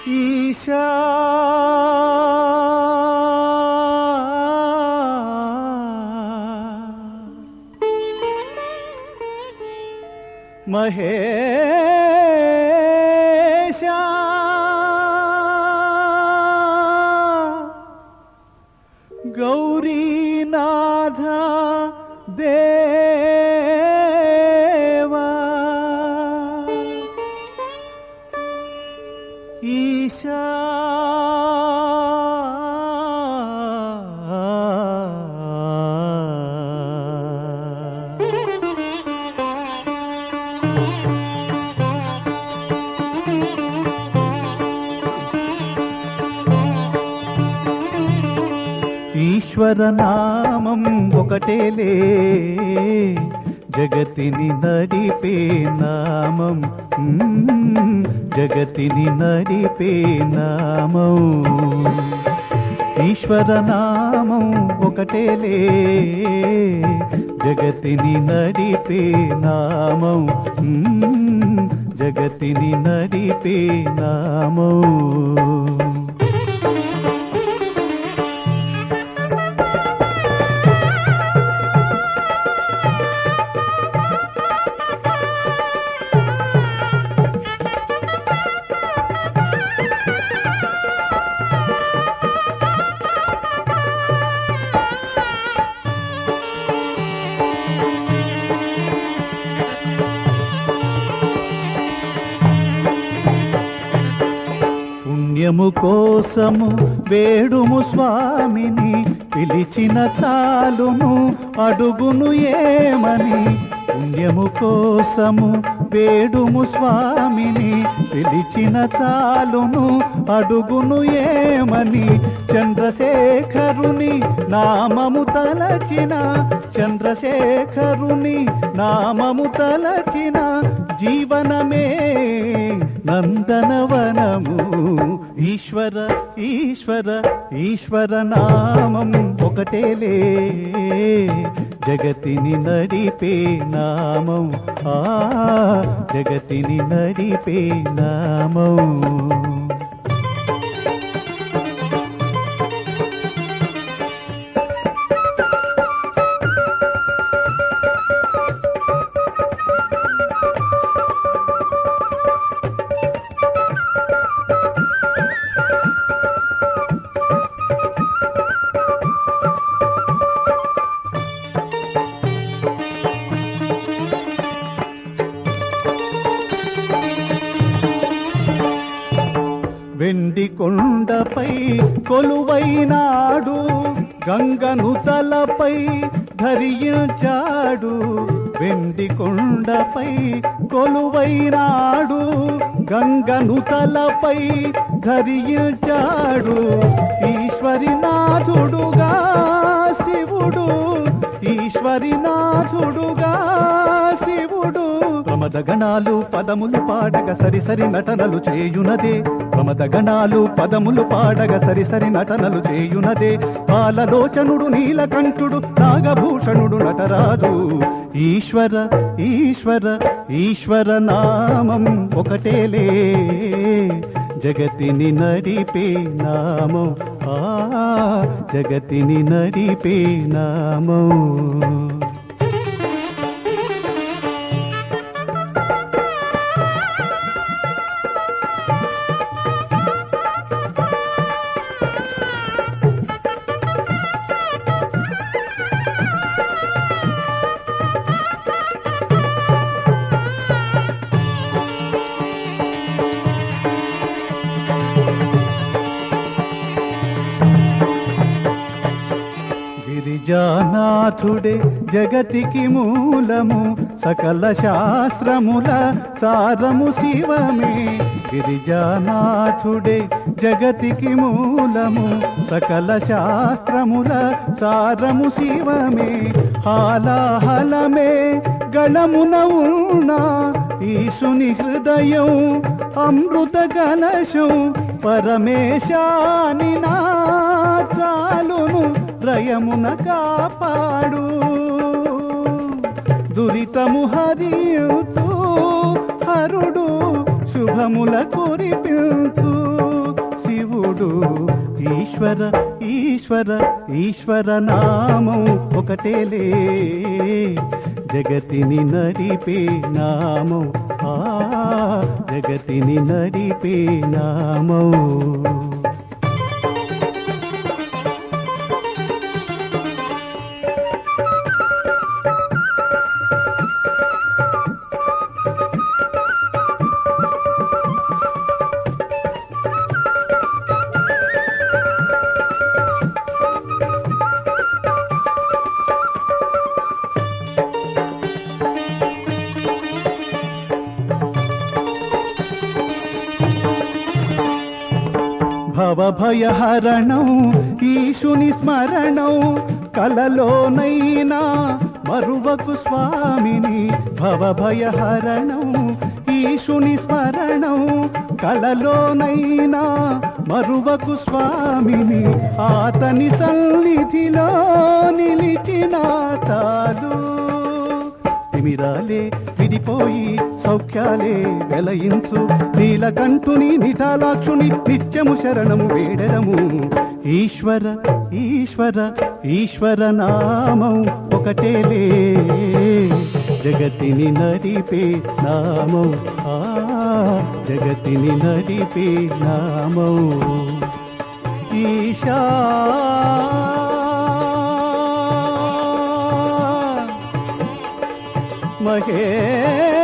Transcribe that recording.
ఈశా మహేశా గౌరీనాథ దేవా ఈశా ఈశ్వర నామం ఒకటేలే జగతిని నడిపే నామం మ్మ్. జగతిని నడిపే నామం ఈశ్వర నామం ఒకటేలే జగతిని నడిపే నామం మ్మ్. జగతిని నడిపే నామం పుణ్యము కోసము వేడుము స్వామిని పిలిచిన చాలును అడుగును ఏమని పుణ్యము కోసము వేడుము స్వామిని పిలిచిన చాలును అడుగును ఏమని చంద్రశేఖరుని నామము తలచిన చంద్రశేఖరుని నామము తలచిన జీవనమే నందనవనము ఈశ్వర ఈశ్వర ఈశ్వర నామం ఒకటేలే జగతిని నడిపే నామం ఆ జగతిని నడిపే నామం వెండి కొండపై కొలువైనాడు గంగను తలపై ధరించాడు వెండి కొండపై కొలువైనాడు గంగను తలపై ధరించాడు ఈశ్వరినాథుడుగా శివుడు ఈశ్వరినాథుడుగా శివుడు ప్రమదగణాలు పదములు పాడగ సరి సరి నటనలు చేయునదే ప్రమదగణాలు పదములు పాడగ సరి సరి నటనలు చేయునదే పాలలోచనుడు నీలకంఠుడు నాగభూషణుడు నటరాజు ఈశ్వర ఈశ్వర ఈశ్వర నామం ఒకటేలే జగతిని నడిపే నామం ఆ జగతిని నడిపే నామం గిరిజానాథుడే జగతికి మూలము సకల శాస్త్రముల సారము శివమే గిరిజానాథుడే జగతికి మూలము సకల శాస్త్రముల సారము శివమే హాలాహలమే గణమున ఉన్నా ఈశుని హృదయం అమృత కలశం పరమేశాని నా చాలును రయమున కాపాడు దురితము హరియుతూ హరుడు శుభ శుభముల కురిపించు శివుడు ఈశ్వర ఈశ్వర ఈశ్వర నామం ఒకటేలే జగతిని నడిపే నామం ఆ జగతిని నడిపే నామం భవభయహరణం ఈశుని స్మరణం కలలోనైనా మరువకు స్వామిని భవభయహరణం ఈశుని స్మరణం కలలోనైనా మరువకు స్వామిని ఆతని సన్నిధిలో నిలిచిన తాలు తిమిరాలే విడిపోయి సౌఖ్యాలే వెలయించు నీలకంఠుని నిటాలాక్షుని నిత్యము శరణము వేడెదము ఈశ్వర ఈశ్వర ఈశ్వర నామం ఒకటేలే జగతిని నడిపే నామం ఆ జగతిని నడిపే నామం ఈశా మహే